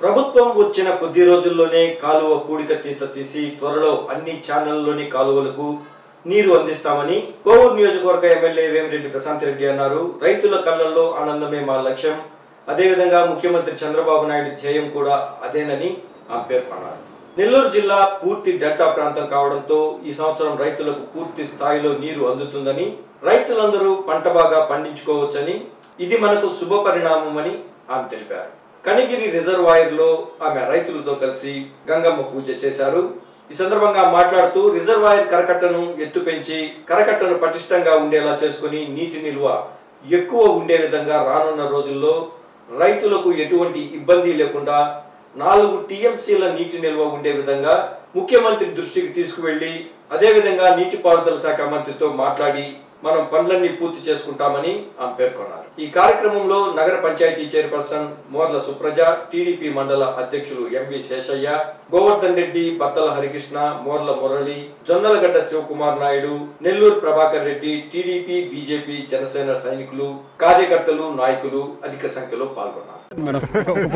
ప్రభుత్వం వచ్చిన కొద్ది రోజుల్లోనే కాలువ పూడిక తీత తీసి త్వరలో అన్ని ఛానళ్లలోని కాలువలకు నీరు అందిస్తామని కోవూరు నియోజకవర్గ ఎమ్మెల్యే వేమిరెడ్డి ప్రశాంత్ రెడ్డి అన్నారు రైతుల కళ్ళల్లో ఆనందమే మా లక్ష్యం అదేవిధంగా ముఖ్యమంత్రి చంద్రబాబు నాయుడు ధ్యేయం కూడా అదేనని ఆమె పేర్కొన్నారు నెల్లూరు జిల్లా పూర్తి డెల్టా ప్రాంతం కావడంతో ఈ సంవత్సరం రైతులకు పూర్తి స్థాయిలో నీరు అందుతుందని రైతులందరూ పంట బాగా పండించుకోవచ్చని ఇది మనకు శుభ పరిణామమని ఆమె తెలిపారు కనిగిరి రిజర్వాయర్ లో ఆమె రైతులతో కలిసి గంగమ్మ పూజ చేశారు ఈ సందర్భంగా మాట్లాడుతూ రిజర్వాయర్ కరకట్టను ఎత్తు పెంచి కరకట్టను పటిష్టంగా ఉండేలా చేసుకుని నీటి నిల్వ ఎక్కువ ఉండే విధంగా రానున్న రోజుల్లో రైతులకు ఎటువంటి ఇబ్బంది లేకుండా నాలుగు టీఎంసీల నీటి నిల్వ ఉండే విధంగా ముఖ్యమంత్రి దృష్టికి తీసుకువెళ్లి అదేవిధంగా నీటిపారుదల శాఖ మంత్రితో మాట్లాడి మనం పనులన్నీ పూర్తి చేసుకుంటామని ఆమె పేర్కొన్నారు ఈ కార్యక్రమంలో నగర పంచాయతీ చైర్పర్సన్ మోర్ల సుప్రజ టీడీపీ మండల అధ్యక్షులు M V Sheshayya Govardhan Reddy Battala Harikrishna Morla Murali Jonnalagadda Shivakumar Naidu Nellore Prabhakar Reddy TDP BJP Janasena సైనికులు కార్యకర్తలు నాయకులు అధిక సంఖ్యలో పాల్గొన్నారు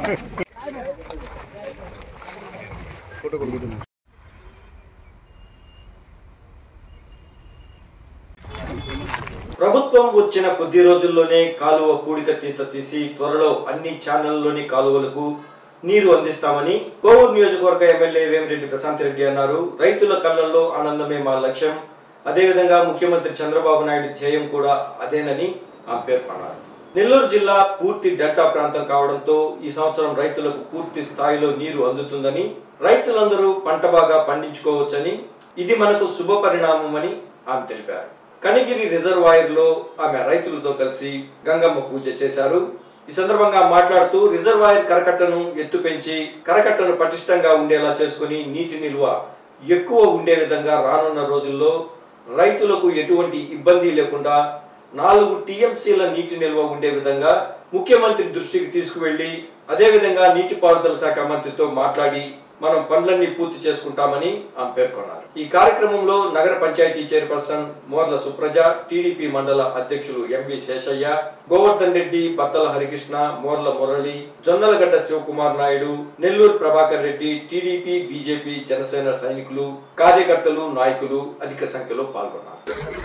ప్రభుత్వం వచ్చిన కొద్ది రోజుల్లోనే కాలువ పూడిక తీత తీసి త్వరలో అన్ని ఛానళ్లలోని కాలువలకు నీరు అందిస్తామని కోవూరు నియోజకవర్గ ఎమ్మెల్యే వేమిరెడ్డి ప్రశాంత్ రెడ్డి అన్నారు రైతుల కళ్ళల్లో ఆనందమే మా లక్ష్యం అదేవిధంగా ముఖ్యమంత్రి చంద్రబాబు నాయుడు ధ్యేయం కూడా అదేనని ఆమె పేర్కొన్నారు నెల్లూరు జిల్లా పూర్తి డెల్టా ప్రాంతం కావడంతో ఈ సంవత్సరం రైతులకు పూర్తి స్థాయిలో నీరు అందుతుందని రైతులందరూ పంట బాగా పండించుకోవచ్చని ఇది మనకు శుభ పరిణామమని ఆమె తెలిపారు కనిగిరి రిజర్వాయర్ లో ఆమె రైతులతో కలిసి గంగమ్మ పూజ చేశారు ఈ సందర్భంగా మాట్లాడుతూ రిజర్వాయర్ కరకట్టను ఎత్తు పెంచి కరకట్టను పటిష్టంగా ఉండేలా చేసుకుని నీటి నిల్వ ఎక్కువ ఉండే విధంగా రానున్న రోజుల్లో రైతులకు ఎటువంటి ఇబ్బంది లేకుండా నాలుగు టీఎంసీల నీటి నిల్వ ఉండే విధంగా ముఖ్యమంత్రి దృష్టికి తీసుకువెళ్లి అదేవిధంగా నీటిపారుదల శాఖ మంత్రితో మాట్లాడి మనం పనులన్నీ పూర్తి చేసుకుంటామని ఆమె పేర్కొన్నారు ఈ కార్యక్రమంలో నగర పంచాయతీ చైర్పర్సన్ మోర్ల సుప్రజ టీడీపీ మండల అధ్యక్షులు M V Sheshayya Govardhan Reddy Battala Harikrishna Morla Murali Jonnalagadda Shivakumar Naidu Nellore Prabhakar Reddy TDP BJP Janasena సైనికులు కార్యకర్తలు నాయకులు అధిక సంఖ్యలో పాల్గొన్నారు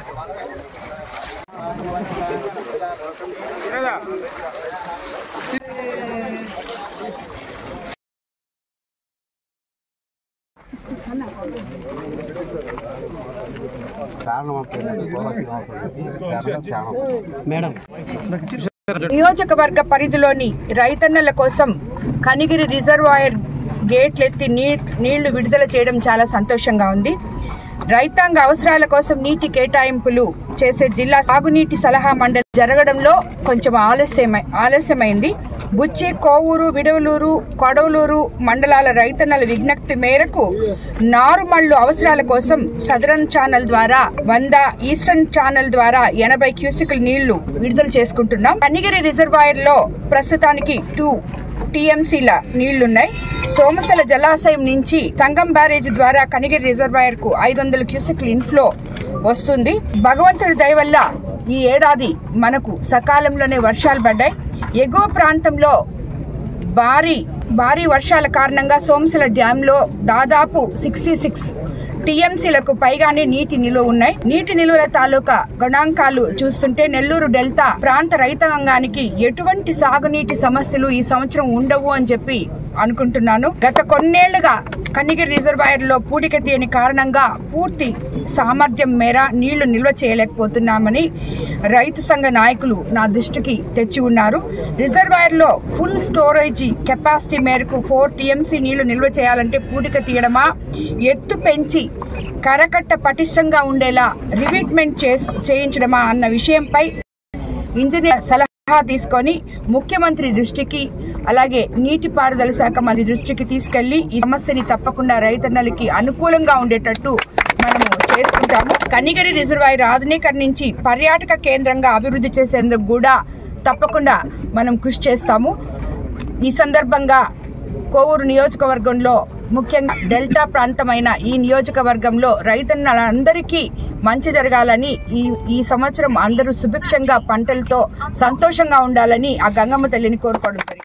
కారణం చూడాల్సిన అవసరం లేదు కారణం మేడం నియోజకవర్గ పరిధిలోని రైతన్నల కోసం కనిగిరి రిజర్వాయర్ గేట్లెత్తి నీ నీళ్లు విడుదల చేయడం చాలా సంతోషంగా ఉంది రైతాంగ అవసరాల కోసం నీటి కేటాయింపులు చేసే జిల్లా సాగునీటి సలహా మండలి జరగడంలో కొంచెం ఆలస్యమై ఆలస్యమైంది బుచ్చి కోవూరు విడవలూరు కొడవలూరు మండలాల రైతన్నల విజ్ఞప్తి మేరకు నారుమళ్లు అవసరాల కోసం సదరన్ ఛానల్ ద్వారా వంద ఈస్టర్న్ ఛానల్ ద్వారా ఎనభై క్యూసికల్ నీళ్లు విడుదల చేసుకుంటున్నాం కనిగిరి రిజర్వాయర్ లో ప్రస్తుతానికి టూ టీఎంసీల నీళ్లున్నాయి సోమశల జలాశయం నుంచి సంగం బ్యారేజ్ ద్వారా కనిగిరి రిజర్వాయర్ కు ఐదు వందల క్యూసెక్ల ఇన్ఫ్లో వస్తుంది భగవంతుడి దయ వల్ల ఈ ఏడాది మనకు సకాలంలోనే వర్షాలు పడ్డాయి ఎగువ ప్రాంతంలో భారీ భారీ వర్షాల కారణంగా సోమశిల డ్యామ్ లో దాదాపు సిక్స్టీ సిక్స్ టీఎంసీలకు పైగానే నీటి నిలువ ఉన్నాయి నీటి నిలువల తాలూకా గణాంకాలు చూస్తుంటే నెల్లూరు డెల్టా ప్రాంత రైతాంగానికి ఎటువంటి సాగునీటి సమస్యలు ఈ సంవత్సరం ఉండవు అని చెప్పి అనుకుంటున్నాను గత కొన్నేళ్లుగా కనిగిరి రిజర్వాయర్ లో పూడిక తీయని కారణంగా పూర్తి సామర్థ్యం మేర నీళ్లు నిల్వ చేయలేకపోతున్నామని రైతు సంఘ నాయకులు నా దృష్టికి తెచ్చి ఉన్నారు రిజర్వాయర్ లో ఫుల్ స్టోరేజ్ కెపాసిటీ మేరకు ఫోర్ టీఎంసీ నీళ్లు నిల్వ చేయాలంటే పూడిక తీయడమా ఎత్తు పెంచి కరకట్ట పటిష్టంగా ఉండేలా రివిట్మెంట్ చేయించడమా అన్న విషయంపై ఇంజనీర్ సలహా తీసుకొని ముఖ్యమంత్రి దృష్టికి అలాగే నీటిపారుదల శాఖ మంత్రి దృష్టికి తీసుకెళ్లి ఈ సమస్యని తప్పకుండా రైతన్నలకి అనుకూలంగా ఉండేటట్టు మనము చేసుకుంటాము కనిగిరి రిజర్వాయర్ ఆధునీకరించి పర్యాటక కేంద్రంగా అభివృద్ధి చేసేందుకు కూడా తప్పకుండా మనం కృషి చేస్తాము ఈ సందర్భంగా కోవూరు నియోజకవర్గంలో ముఖ్యంగా డెల్టా ప్రాంతమైన ఈ నియోజకవర్గంలో రైతన్నలందరికీ మంచి జరగాలని ఈ ఈ సంవత్సరం అందరూ సుభిక్షంగా పంటలతో సంతోషంగా ఉండాలని ఆ గంగమ్మ తల్లిని కోరుకోవడం జరిగింది